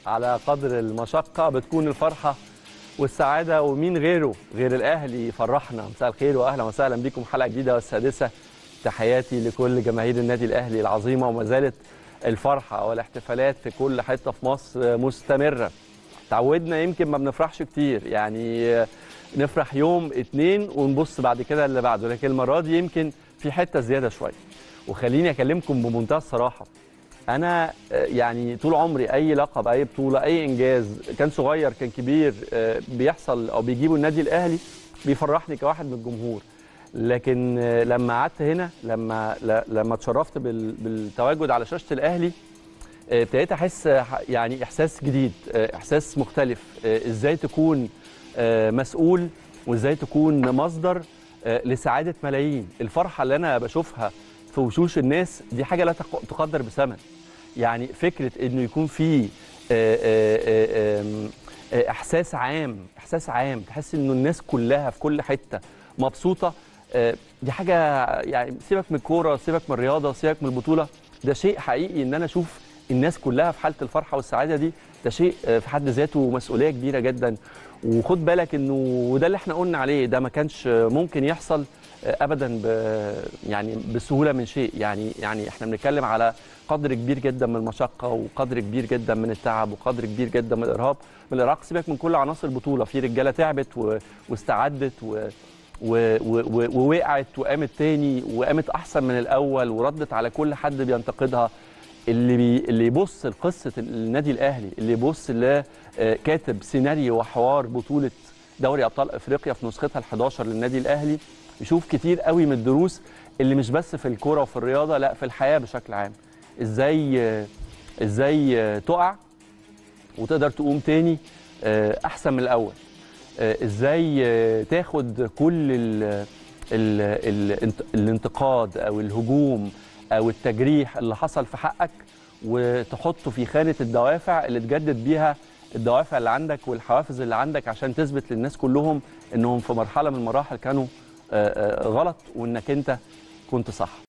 على قدر المشقة بتكون الفرحة والسعادة ومين غيره غير الأهلي يفرحنا مساء الخير وأهلا وسهلا بكم حلقة جديدة والسادسة تحياتي لكل جماهير النادي الأهلي العظيمة وما زالت الفرحة والاحتفالات في كل حتة في مصر مستمرة تعودنا يمكن ما بنفرحش كتير يعني نفرح يوم اتنين ونبص بعد كده اللي بعده لكن المرة دي يمكن في حتة زيادة شوية وخليني أكلمكم بمنتهى الصراحة انا يعني طول عمري اي لقب اي بطوله اي انجاز كان صغير كان كبير بيحصل او بيجيبوا النادي الاهلي بيفرحني كواحد من الجمهور لكن لما قعدت هنا لما لما اتشرفت بالتواجد على شاشه الاهلي ابتديت احس يعني احساس جديد احساس مختلف ازاي تكون مسؤول وازاي تكون مصدر لسعاده ملايين الفرحه اللي انا بشوفها في وشوش الناس دي حاجه لا تقدر بثمن يعني فكره انه يكون في احساس عام احساس عام تحس انه الناس كلها في كل حته مبسوطه دي حاجه يعني سيبك من الكوره سيبك من الرياضه سيبك من البطوله ده شيء حقيقي ان انا اشوف الناس كلها في حاله الفرحه والسعاده دي ده شيء في حد ذاته مسؤوليه كبيره جدا وخد بالك انه وده اللي احنا قلنا عليه ده ما كانش ممكن يحصل ابدا ب يعني بسهوله من شيء يعني يعني احنا بنتكلم على قدر كبير جدا من المشقه وقدر كبير جدا من التعب وقدر كبير جدا من الارهاق من الارهاق سيبك من كل عناصر البطوله في رجاله تعبت و... واستعدت و... و... و... ووقعت وقامت تاني وقامت احسن من الاول وردت على كل حد بينتقدها اللي بي... اللي يبص لقصه النادي الاهلي اللي يبص لكاتب سيناريو وحوار بطوله دوري ابطال افريقيا في نسختها ال11 للنادي الاهلي يشوف كتير قوي من الدروس اللي مش بس في الكوره وفي الرياضه لا في الحياه بشكل عام ازاي ازاي تقع وتقدر تقوم تاني احسن من الاول ازاي تاخد كل ال ال ال الانتقاد او الهجوم او التجريح اللي حصل في حقك وتحطه في خانه الدوافع اللي تجدد بيها الدوافع اللي عندك والحوافز اللي عندك عشان تثبت للناس كلهم انهم في مرحله من المراحل كانوا غلط وانك انت كنت صح